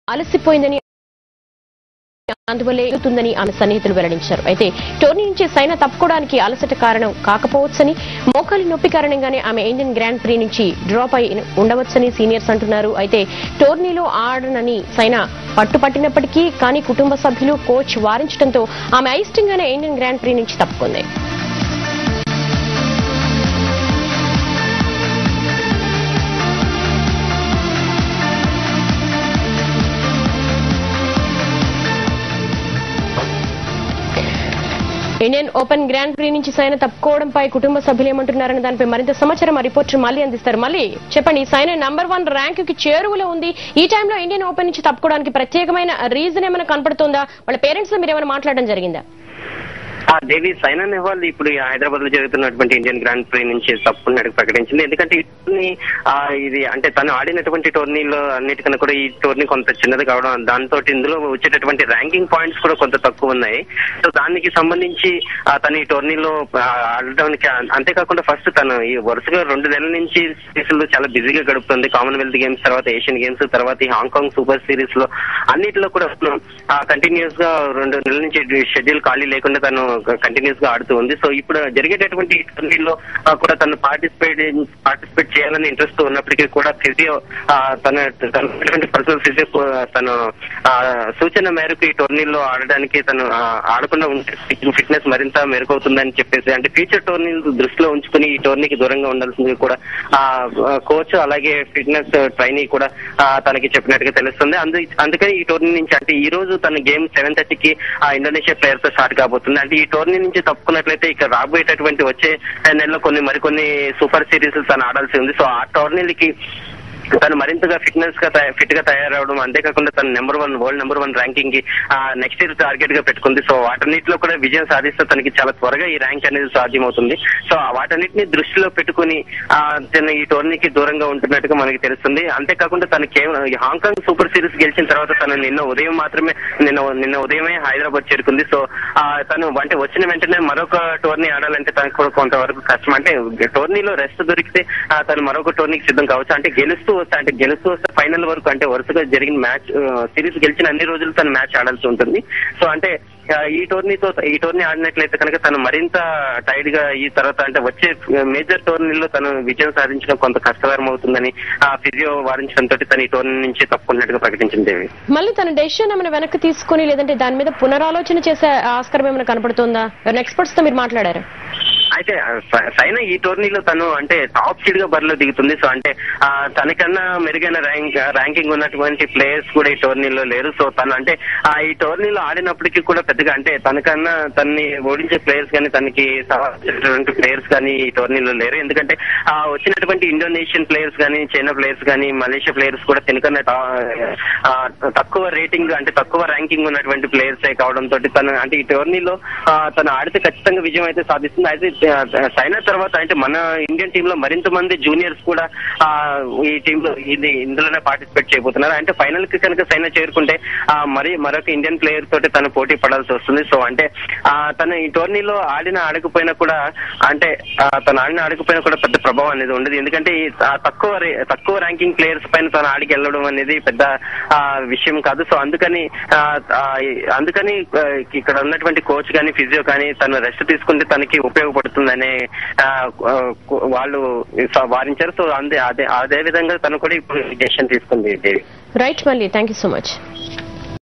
అలసిపోయిందని అందువల్లే ఎగుతుందని ఆమె సన్నిహితులు వెల్లడించారు అయితే టోర్నీ నుంచి సైనా తప్పుకోవడానికి అలసట కారణం కాకపోవచ్చని మోకాలి నొప్పి కారణంగానే ఆమె ఇండియన్ గ్రాండ్ ప్రీ నుంచి డ్రాప్ అయి ఉండవచ్చని సీనియర్స్ అంటున్నారు అయితే టోర్నీలో ఆడనని సైనా పట్టుపట్టినప్పటికీ కానీ కుటుంబ సభ్యులు కోచ్ వారించడంతో ఆమె అయిష్టంగానే ఇండియన్ గ్రాండ్ ప్రీ నుంచి తప్పుకుంది ఇండియన్ ఓపెన్ గ్రాండ్ ప్రీ నుంచి సైనా తప్పుకోవడంపై కుటుంబ సభ్యులు ఏమంటున్నారని దానిపై మరింత సమాచారం మా రిపోర్టర్ మళ్ళీ అందిస్తారు మళ్ళీ చెప్పండి సైనా నంబర్ వన్ ర్యాంక్ కి చేరువలో ఉంది ఈ టైంలో ఇండియన్ ఓపెన్ నుంచి తప్పుకోవడానికి ప్రత్యేకమైన రీజన్ ఏమైనా కనపడుతుందా వాళ్ళ పేరెంట్స్ మీరు ఏమైనా మాట్లాడడం జరిగిందా ఆ దేవి సైనా నెహ్వాల్ ఇప్పుడు హైదరాబాద్ లో జరుగుతున్నటువంటి ఇండియన్ గ్రాండ్ ప్రీ నుంచి తప్పుకున్నట్టు ప్రకటించింది ఎందుకంటే ఈ టోర్నీ, ఆ, ఇది అంటే తను ఆడినటువంటి టోర్నీలో అన్నిటికన్నా కూడా ఈ టోర్నీ కొంత చిన్నది కావడం దాంతో ఇందులో వచ్చేటటువంటి ర్యాంకింగ్ పాయింట్స్ కూడా కొంత తక్కువ ఉన్నాయి సో దానికి సంబంధించి ఆ, తను ఈ టోర్నీలో ఆ, ఆడడానికి అంతేకాకుండా ఫస్ట్ తను ఈ వరుసగా రెండు నెలల నుంచి సిరీస్ లో చాలా బిజీగా గడుపుతుంది కామన్వెల్త్ గేమ్స్ తర్వాత ఏషియన్ గేమ్స్ తర్వాత ఈ హాంకాంగ్ సూపర్ సిరీస్ లో అన్నిటిలో కూడా కంటిన్యూస్ గా రెండు నెలల నుంచి షెడ్యూల్ ఖాళీ లేకుండా తను కంటిన్యూస్ గా ఆడుతూ ఉంది సో ఇప్పుడు జరిగేటటువంటి ఈ టోర్నీలో ఆ, కూడా తను పార్టిసిపేట్ పార్టిసిపేట్ చేయాలని ఇంట్రెస్ట్ ఉన్నప్పటికీ కూడా ఫిజియో తన తన పర్సనల్ ఫిజియో తను ఆ, సూచన మేరకు ఈ టోర్నీలో ఆడడానికి తను ఆ, ఆడకుండా ఉంటే ఫిట్నెస్ మరింత మెరుగవుతుందని చెప్పేసి అంటే ఫ్యూచర్ టోర్నీలు దృష్టిలో ఉంచుకుని ఈ టోర్నీకి దూరంగా ఉండాల్సింది కూడా ఆ కోచ్ అలాగే ఫిట్నెస్ ట్రైనీ కూడా ఆ, తనకి చెప్పినట్టుగా తెలుస్తుంది అందు అందుకని ఈ టోర్నీ నుంచి అంటే ఈ రోజు తన గేమ్ సెవెన్ థర్టీకి ఆ ఇండోనేషియా ప్లేయర్ తో స్టార్ట్ కాబోతుంది అంటే ఈ టోర్నీ నుంచి తప్పుకున్నట్లయితే ఇక రాబోయేటటువంటి వచ్చే నెలలో కొన్ని మరికొన్ని సూపర్ సిరీస్ తను ఆడాల్సి ఉంది సో ఆ టోర్నీలకి తను మరింతగా ఫిట్నెస్ గా ఫిట్ గా తయారవడం అంతేకాకుండా తన number one world number one ranking కి నెక్స్ట్ ఇయర్ టార్గెట్ గా పెట్టుకుంది సో వాటన్నిటిలో కూడా విజయం సాధిస్తే తనకి చాలా త్వరగా ఈ ర్యాంక్ అనేది సాధ్యమవుతుంది సో వాటన్నిటిని దృష్టిలో పెట్టుకుని ఆ, తను ఈ టోర్నీకి దూరంగా ఉంటున్నట్టుగా మనకి తెలుస్తుంది అంతేకాకుండా తను కేవలం ఈ హాంకాంగ్ సూపర్ సిరీస్ గెలిచిన తర్వాత తను నిన్న ఉదయం మాత్రమే నిన్న నిన్న ఉదయమే హైదరాబాద్ చేరుకుంది సో ఆ, తను అంటే వచ్చిన వెంటనే మరొక టోర్నీ ఆడాలంటే తనకు కూడా కొంతవరకు కష్టం అంటే టోర్నీలో రెస్ట్ దొరికితే ఆ, తను మరొక టోర్నీకి సిద్ధం కావచ్చు అంటే గెలుస్తూ వస్తే అంటే గెలుస్తూ వస్తే ఫైనల్ వరకు అంటే వరుసగా జరిగిన మ్యాచ్ సిరీస్ గెలిచిన అన్ని రోజులు తను మ్యాచ్ ఆడాల్సి ఉంటుంది సో అంటే ఆ, ఈ టోర్నీతో ఈ టోర్నీ ఆడినట్లయితే కనుక తను మరింత టైడ్ గా ఈ తర్వాత అంటే వచ్చే మేజర్ టోర్నీలో తను విజయం సాధించడం కొంత కష్టతరం అవుతుందని ఆ ఫిజియో వారించడంతో తను ఈ టోర్నీ నుంచి తప్పుకున్నట్టుగా ప్రకటించింది దేవి మళ్ళీ తన డెసిషన్ ఏమైనా వెనక్కి తీసుకుని లేదంటే దాని మీద పునరాలోచన చేసే ఆస్కారం ఏమైనా కనపడుతుందా ఎవరైనా ఎక్స్పర్ట్స్ తో మీరు మాట్లాడారు అయితే స- సైనా ఈ టోర్నీలో తను అంటే టాప్ సీడ్ గా బరిలో దిగుతుంది సో అంటే ఆ, తనకన్నా మెరుగైన ర్యాంక్ ర్యాంకింగ్ ఉన్నటువంటి ప్లేయర్స్ కూడా ఈ టోర్నీలో లేరు సో తను అంటే ఆ ఈ టోర్నీలో ఆడినప్పటికీ కూడా పెద్దగా అంటే తనకన్నా తన్ని ఓడించే ప్లేయర్స్ కానీ తనకి సవాల్సినటువంటి ప్లేయర్స్ కానీ ఈ టోర్నీలో లేరు ఎందుకంటే ఆ వచ్చినటువంటి ఇండోనేషియన్ ప్లేయర్స్ కానీ చైనా ప్లేయర్స్ కానీ మలేషియా ప్లేయర్స్ కూడా తినకన్నా టా- ఆ, తక్కువ రేటింగ్ అంటే తక్కువ ర్యాంకింగ్ ఉన్నటువంటి ప్లేయర్స్ కావడంతో తను అంటే ఈ టోర్నీలో ఆ, తను ఆడితే ఖచ్చితంగా విజయం అయితే సాధిస్తుంది అయితే ఆ, సైనా తర్వాత అంటే మన ఇండియన్ టీమ్ లో మరింత మంది జూనియర్స్ కూడా ఆ, ఈ టీమ్ లో ఇది ఇందులోనే పార్టిసిపేట్ చేయబోతున్నారు అంటే ఫైనల్ కి కనుక సైనా చేరుకుంటే ఆ, మరి మరొక ఇండియన్ ప్లేయర్ తోటి తను పోటీ పడాల్సి వస్తుంది సో అంటే ఆ, తను ఈ టోర్నీలో ఆడిన ఆడకపోయినా కూడా అంటే ఆ, తను ఆడిన ఆడకపోయినా కూడా పెద్ద ప్రభావం అనేది ఉండదు ఎందుకంటే ఈ ఆ తక్కువ రే- తక్కువ ర్యాంకింగ్ ప్లేయర్స్ పైన తను ఆడికి వెళ్ళడం అనేది పెద్ద ఆ, విషయం కాదు సో అందుకని ఆ, ఆ, అందుకని ఆ, ఇక్కడ ఉన్నటువంటి కోచ్ కానీ ఫిజియో కానీ తను రెస్ట్ తీసుకుంటే తనకి ఉపయోగపడుతుందనే ఆ, ఆ, వాళ్ళు వారించారు సో అందే అదే అదే విధంగా తను కూడా ఇప్పుడు డెసిషన్ తీసుకుంది దేవి రైట్ మళ్ళీ థ్యాంక్ యూ సో మచ్